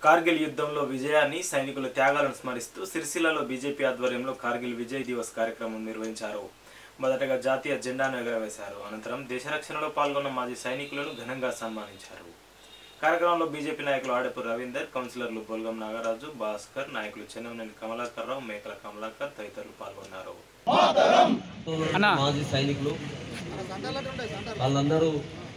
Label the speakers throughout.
Speaker 1: కార్గిల్ యుద్ధంలో విజయాన్ని సైనికుల త్యాగాలను స్మరిస్తూ సిరిసిల్లలో బీజేపీ ఆధ్వర్యంలో కార్గిల్ విజయ్ దివస్ కార్యక్రమం నిర్వహించారు మొదటగా జాతీయ జెండాను ఎగరవేశారు అనంతరం దేశ రక్షణలో పాల్గొన్న మాజీ సైనికులను ఘనంగా సన్మానించారు కార్యక్రమంలో బీజేపీ నాయకులు ఆడపు రవీందర్ కౌన్సిలర్లు బొల్గం నాగరాజు భాస్కర్ నాయకులు చెన్నమనేని కమలాకర్ రావు మేకల కమలాకర్ తదితరులు పాల్గొన్నారు
Speaker 2: మాజీ సైనికులు వాళ్ళందరూ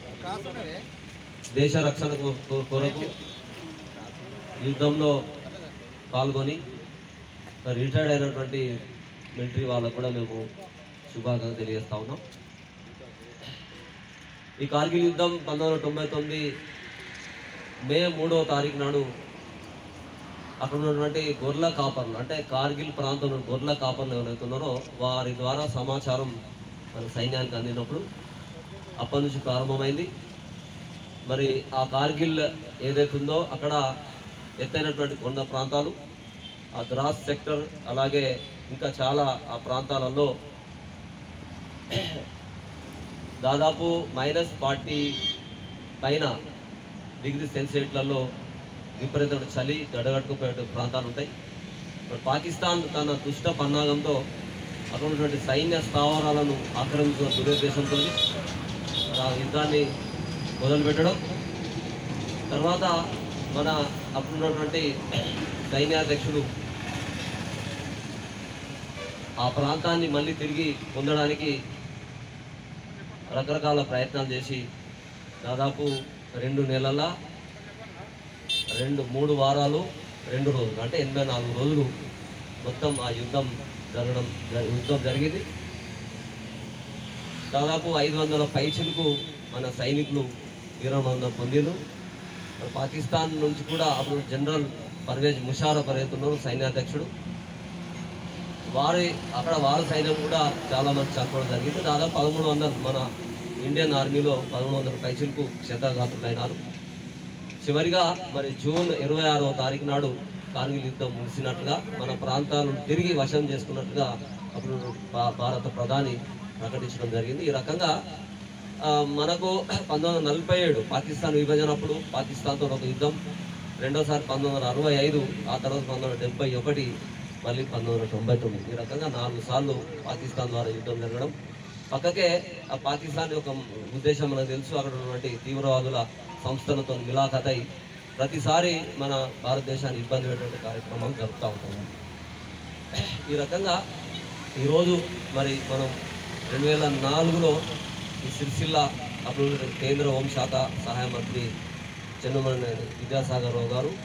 Speaker 2: దేశ రక్షణ కొ- కొ- కొరకు యుద్ధంలో పాల్గొని రిటైర్డ్ అయినటువంటి మిలిటరీ వాళ్ళకు కూడా మేము శుభాకాంక్షలు తెలియజేస్తా ఉన్నాం ఈ కార్గిల్ యుద్ధం పంతొమ్మిది వందల తొంభై తొమ్మిది మే మూడవ తారీఖు నాడు అక్కడ ఉన్నటువంటి గొర్రెల కాపర్లు అంటే కార్గిల్ ప్రాంతంలో గొర్రెల కాపర్లు ఎవరైతే ఉన్నారో వారి ద్వారా సమాచారం మన సైన్యానికి అందినప్పుడు అప్పటి నుంచి ప్రారంభమైంది మరి ఆ కార్గిల్ ఏదైతే ఉందో అక్కడ ఎత్తైనటువంటి కొండ ప్రాంతాలు ఆ ద్రాస్ సెక్టర్ అలాగే ఇంకా చాలా ఆ ప్రాంతాలలో దాదాపు మైనస్ ఫార్టీ పైన డిగ్రీ సెల్సియస్లలో విపరీతమైన చలి గడగట్టుకుపోయే ప్రాంతాలు ఉంటాయి మరి పాకిస్తాన్ తన దుష్ట పన్నాగంతో అక్కడ ఉన్నటువంటి సైన్య స్థావరాలను ఆక్రమించిన దురుద్దేశంతో ఆ యుద్ధాన్ని మొదలుపెట్టడం తర్వాత మన అప్పుడున్నటువంటి సైన్యాధ్యక్షుడు ఆ ప్రాంతాన్ని మళ్ళీ తిరిగి పొందడానికి రకరకాల ప్రయత్నాలు చేసి దాదాపు రెండు నెలల రెండు మూడు వారాలు రెండు రోజులు అంటే ఎనభై నాలుగు రోజులు మొత్తం ఆ యుద్ధం జరగడం జ- యుద్ధం జరిగింది దాదాపు ఐదు వందల పైచులకు మన సైనికులు వీరమరణం పొందిరు మరి పాకిస్తాన్ నుంచి కూడా అప్పుడు జనరల్ పర్వేజ్ ముషారఫ్ ఉన్నారు సైన్యాధ్యక్షుడు వారి అక్కడ వారి సైన్యం కూడా చాలా మంది చనిపోవడం జరిగింది దాదాపు పదమూడు వందలు మన ఇండియన్ ఆర్మీలో పదమూడు వందల పైచులకు క్షతగాత్రులైనారు చివరిగా మరి జూన్ ఇరవై ఆరవ తారీఖు నాడు కార్గిల్ యుద్ధం ముగిసినట్టుగా మన ప్రాంతాలను తిరిగి వశం చేసుకున్నట్టుగా అప్పుడు భా- భారత ప్రధాని ప్రకటించడం జరిగింది ఈ రకంగా ఆ, మనకు పంతొమ్మిది వందల నలభై ఏడు పాకిస్తాన్ విభజన అప్పుడు పాకిస్తాన్తో ఒక యుద్ధం రెండోసారి పంతొమ్మిది వందల అరవై ఐదు ఆ తర్వాత పంతొమ్మిది వందల డెబ్బై ఒకటి మళ్ళీ పంతొమ్మిది వందల తొంభై తొమ్మిది ఈ రకంగా నాలుగు సార్లు పాకిస్తాన్ ద్వారా యుద్ధం జరగడం పక్కకే ఆ పాకిస్తాన్ యొక్క ఉద్దేశం మనకు తెలుసు అక్కడ ఉన్నటువంటి తీవ్రవాదుల సంస్థలతో మిలాఖతై ప్రతిసారి మన భారతదేశాన్ని ఇబ్బంది పెట్టే కార్యక్రమాలు జరుపుతూ ఉంటాము ఈ రకంగా ఈరోజు మరి మనం రెండు వేల నాలుగులో ఈ సిరిసిల్ల అప్పుడు కేంద్ర హోంశాఖ సహాయ మంత్రి చెన్నమనే విద్యాసాగర్ రావు గారు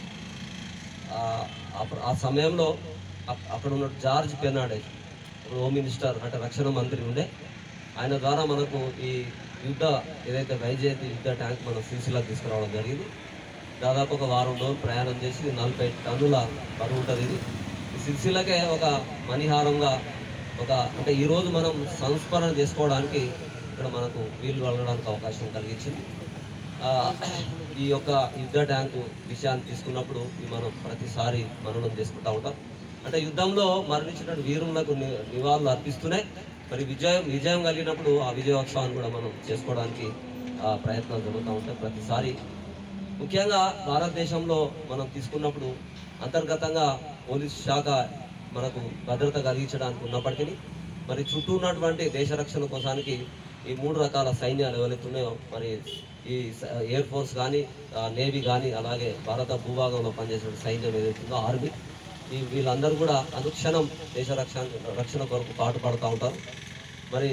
Speaker 2: ఆ- ఆ- ఆ సమయంలో అక్- అక్కడ ఉన్న జార్జ్ పెర్నాడెస్ ఇప్పుడు హోమ్ మినిస్టర్ అంటే రక్షణ మంత్రి ఉండే ఆయన ద్వారా మనకు ఈ యుద్ధ ఏదైతే వైజయంతి యుద్ధ ట్యాంక్ మనం సిరిసిల్లా తీసుకురావడం జరిగింది దాదాపు ఒక వారం రోజులు ప్రయాణం చేసి నలభై టన్నుల బరువు ఉంటుంది ఇది ఈ సిరిసిల్లకే ఒక మణిహారంగా ఒక అంటే ఈరోజు మనం సంస్మరణ చేసుకోవడానికి ఇక్కడ మనకు వీలు కలగడానికి అవకాశం కలిగించింది ఆ, ఈ యొక్క యుద్ధ ట్యాంకు విషయాన్ని తీసుకున్నప్పుడు ఇది మనం ప్రతిసారి మననం చేసుకుంటూ ఉంటాం అంటే యుద్ధంలో మరణించిన వీరులకు ని- నివాళులు అర్పిస్తూనే మరి విజయం విజయం కలిగినప్పుడు ఆ విజయోత్సవాన్ని కూడా మనం చేసుకోవడానికి ఆ, ప్రయత్నాలు జరుగుతూ ఉంటాయి ప్రతిసారి ముఖ్యంగా భారతదేశంలో మనం తీసుకున్నప్పుడు అంతర్గతంగా పోలీస్ శాఖ మనకు భద్రత కలిగించడానికి ఉన్నప్పటికీ మరి చుట్టూ ఉన్నటువంటి దేశ రక్షణ కోసానికి ఈ మూడు రకాల సైన్యాలు ఎవరైతే ఉన్నాయో మరి ఈ స- ఎయిర్ ఫోర్స్ కానీ నేవీ కానీ అలాగే భారత భూభాగంలో పనిచేసే సైన్యం ఏదైతే ఉందో ఆర్మీ ఈ వీళ్ళందరూ కూడా అనుక్షణం దేశ రక్షణ రక్షణ కొరకు పాటుపడుతూ ఉంటారు మరి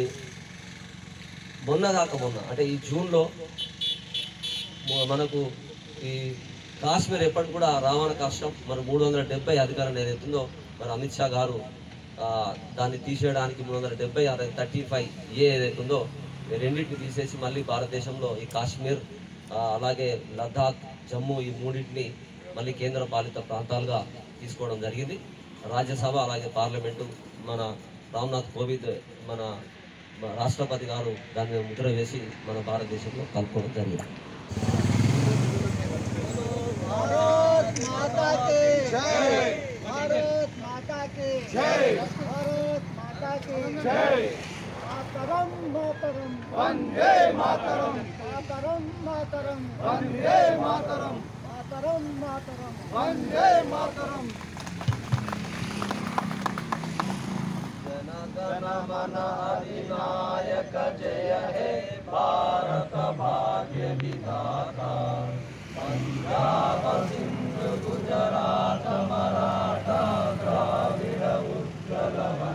Speaker 2: మొన్న దాకా మొన్న అంటే ఈ జూన్లో మొ- మనకు ఈ కాశ్మీర్ ఎప్పటికి కూడా రావణ కష్టం మరి మూడు వందల డెబ్బై అధికారం ఏదైతుందో మరి అమిత్ షా గారు ఆ, దాన్ని తీసేయడానికి మూడు వందల డెబ్బై థర్టీ ఫైవ్ ఏ ఏదైతే ఉందో ఈ రెండింటిని తీసేసి మళ్ళీ భారతదేశంలో ఈ కాశ్మీర్ ఆ, అలాగే లద్దాఖ్ జమ్మూ ఈ మూడింటిని మళ్ళీ కేంద్ర పాలిత ప్రాంతాలుగా తీసుకోవడం జరిగింది రాజ్యసభ అలాగే పార్లమెంటు మన రామ్నాథ్ కోవింద్ మన మన రాష్ట్రపతి గారు దాని మీద ముద్ర వేసి మన భారతదేశంలో కలుపుకోవడం జరిగింది
Speaker 3: भारत माता की जय भारत माता की जय भारत माता की जय मातरम मातरम वंदे मातरम मातरम मातरम वंदे मातरम मातरम మాతరం మాతరం వందే మాతరం
Speaker 2: జనగణ మన అధినాయక జయ హే భారత భాగ్య విధాత పంజాబ సింధు గుజరాత మరాఠా ద్రావిడ ఉజ్జల